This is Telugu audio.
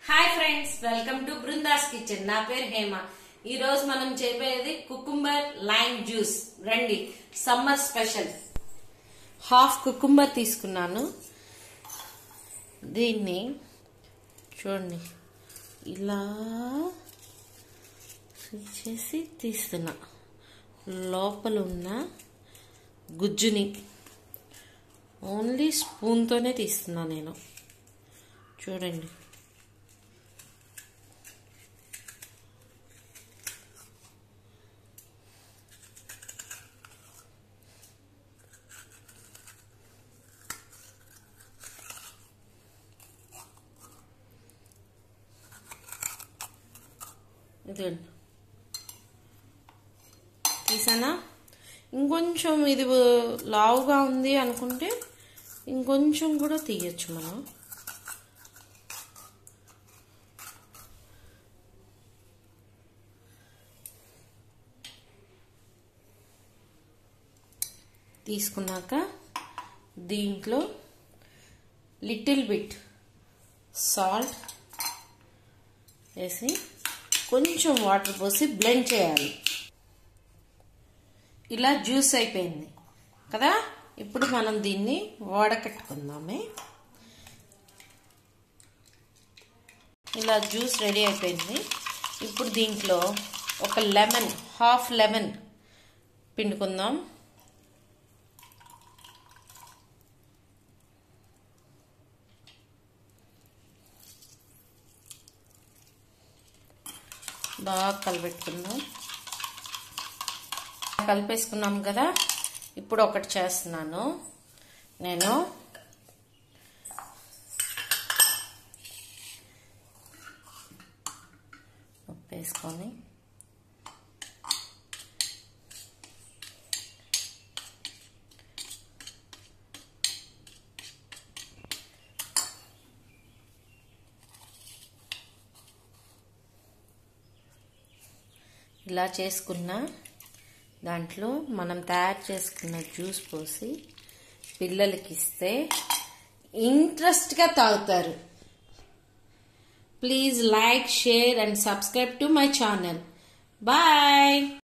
hi friends welcome to Brinda's kitchen నా పేరు హేమ ఈ రోజు మనం చెప్పేది కుకుంబర్ లైమ్ జ్యూస్ రండి సమ్మర్ స్పెషల్ హాఫ్ కుకుంబర్ తీసుకున్నాను దీన్ని చూడండి ఇలా చేసి తీస్తున్నా లోపల ఉన్న గుజ్జుని ఓన్లీ స్పూన్తోనే తీస్తున్నా నేను చూడండి ఇదండి తీసానా ఇంకొంచెం ఇది లావుగా ఉంది అనుకుంటే ఇంకొంచెం కూడా తీయచ్చు మనం తీసుకున్నాక దీంట్లో లిటిల్ బిట్ సాల్ట్ వేసి కొంచెం వాటర్ పోసి బ్లెండ్ చేయాలి ఇలా జ్యూస్ అయిపోయింది కదా ఇప్పుడు మనం దీన్ని వడకట్టుకుందామే ఇలా జ్యూస్ రెడీ అయిపోయింది ఇప్పుడు దీంట్లో ఒక లెమన్ హాఫ్ లెమన్ పిండుకుందాం బాగా కలిపెట్టుకుందాం కలిపేసుకున్నాం కదా ఇప్పుడు ఒకటి చేస్తున్నాను నేను ఉప్పు వేసుకొని ఇలా చేసుకున్న దాంట్లో మనం తయారు చేసుకున్న జ్యూస్ పోసి పిల్లలకి ఇస్తే ఇంట్రెస్ట్గా తాగుతారు please like share and subscribe to my channel bye